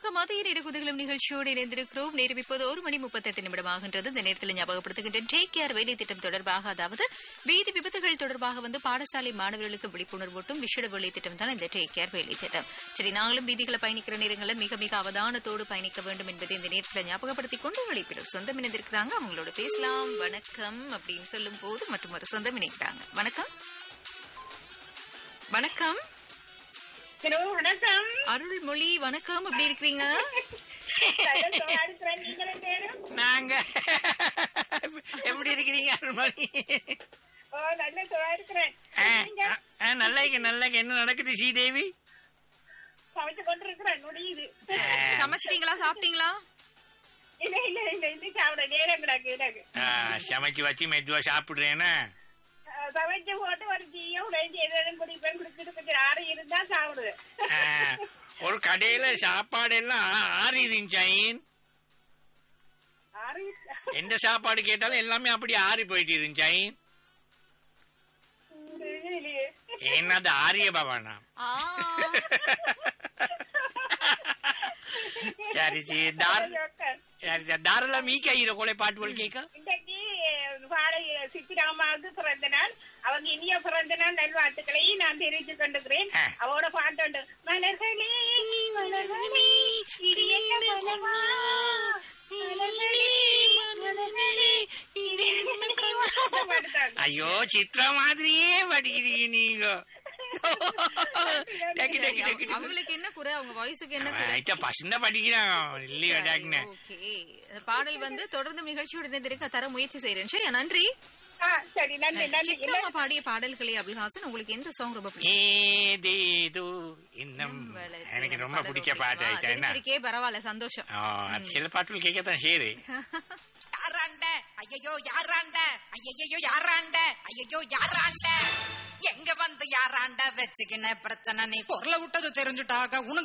உற்சாக மதிய நேர குதகலம் நிகழ்ச்சியோடு இணைந்திருக்கிறோம் நேரம் இப்போது ஒரு மணி முப்பத்தெட்டு நிமிடம் ஆகின்றது இந்த நேரத்தில் ஞாபகப்படுத்துகின்ற டேக் கேர் வேலை திட்டம் தொடர்பாக அதாவது வீதி விபத்துகள் தொடர்பாக வந்து பாடசாலை மாணவர்களுக்கு விழிப்புணர்வூட்டும் விஷட வேலை திட்டம் தான் இந்த டேக் கேர் வேலை திட்டம் சரி நாங்களும் வீதிகளை பயணிக்கிற நேரங்களில் மிக மிக அவதானத்தோடு பயணிக்க வேண்டும் என்பதை இந்த நேரத்தில் ஞாபகப்படுத்திக் கொண்டு உங்களை சொந்தம் இணைந்திருக்கிறாங்க அவங்களோட பேசலாம் வணக்கம் அப்படின்னு சொல்லும் போது மற்றும் ஒரு சொந்தம் இணைக்கிறாங்க வணக்கம் வணக்கம் ஹலோ வணக்கம் அருள்மொழி வணக்கம் எப்படி இருக்கிறீங்க நல்ல சுகமா இருக்கிறேன். நீங்களும் பேரும்? நாங்க எப்படி இருக்கிறீங்க அருள்மொழி ஓ, நல்ல சுகமா இருக்கிறேன். ஆ, நீங்க ஆ, ஆ, நல்லா இருக்கு நல்லா இருக்கு. என்ன நடக்குது ஸ்ரீதேவி சமைச்சு கொண்டிருக்கிறேன், முடியுது. சமைச்சிட்டீங்களா சாப்பிட்டீங்களா இல்ல, இல்ல, இல்ல, இன்னும் சாப்பிட நேரம் கிடக்கு எனக்கு. ஆ, சமைச்சு வச்சு மெதுவா சாப்பிடுறேன்னா ஆ, சமைச்சு போட்டு ஒரு டீயோ, உடைச்சி எதுவும் குடிப்பேன், குடிச்சிட்டு கொஞ்சம் ஆறி இருந்தா சாப்பிடுவேன். ஆ, ஒரு கடையில சாப்பாடு எல்லாம் ஆறி இருந்துச்சாயின் ஆறி எந்த சாப்பாடு கேட்டாலும் எல்லாமே அப்படி ஆறி போயிட்டு இருந்துச்சாயின் இல்லையே. ஏன்னா அது ஆரிய பவானா ஆ, சரி சரி தார் யோக்கர். சரி சரி தாராள மீக்க ஈர கொலை பாட்டு போல் கேட்க இன்றைக்கு பாடை சித்திராமாவுக்கு பிறந்த நாள் அவங்க இனிய பிறந்த நாள் நல்வாழ்த்துக்களை நான் தெரிவித்துக் கொண்டிருக்கிறேன் ஆ. அவரோட பாட்டு மலர்களே மலர்களே இது என்ன மலவா மலர்களே மலர்களே இது என்ன கனவா? அந்த பாட்டுதான். ஐயோ சித்ரா மாதிரியே படிக்கிறீங்க நீங்க டக்கு, சரி, டக்கு, டக்கு, அவ- டக்கு. அவங்களுக்கு என்ன குறை அவங்க வாய்ஸுக்கு என்ன குறை ஐட்ட பசந்த படிக்கிறான் இல்லையா டாக்னே ஓகே பாடல் வந்து தொடர்ந்து நிகழ்ச்சியோட இணைந்திருக்க தர முயற்சி செய்யறேன் சரி நன்றி ஆ, சரி நன்றி நன்றி சித்ராமா பாடிய பாடல்களை அபுல்ஹாசன் உங்களுக்கு எந்த சாங் ரொம்ப பிடிக்கும் ஏதேதோ இன்னும் வளர்த்து எனக்கு அந்த ரொம்ப பாடல் பிடிச்ச okay. பாட்டு வா, ஆயிட்டா என்ன தெரிஞ்சிருக்கே பரவாயில்ல சந்தோஷம் ஆ, அது சில பாட்டுகள் கேட்கத்தான் சரி யாராண்ட ஐயையோ யாராண்ட ஐயையோ யாராண்ட ஐயையோ யாராண்ட எங்க வந்து யாராண்ட வச்சுக்கின பிரச்சனை நீ குரல விட்டது தெரிஞ்சுட்டாக உனக்கு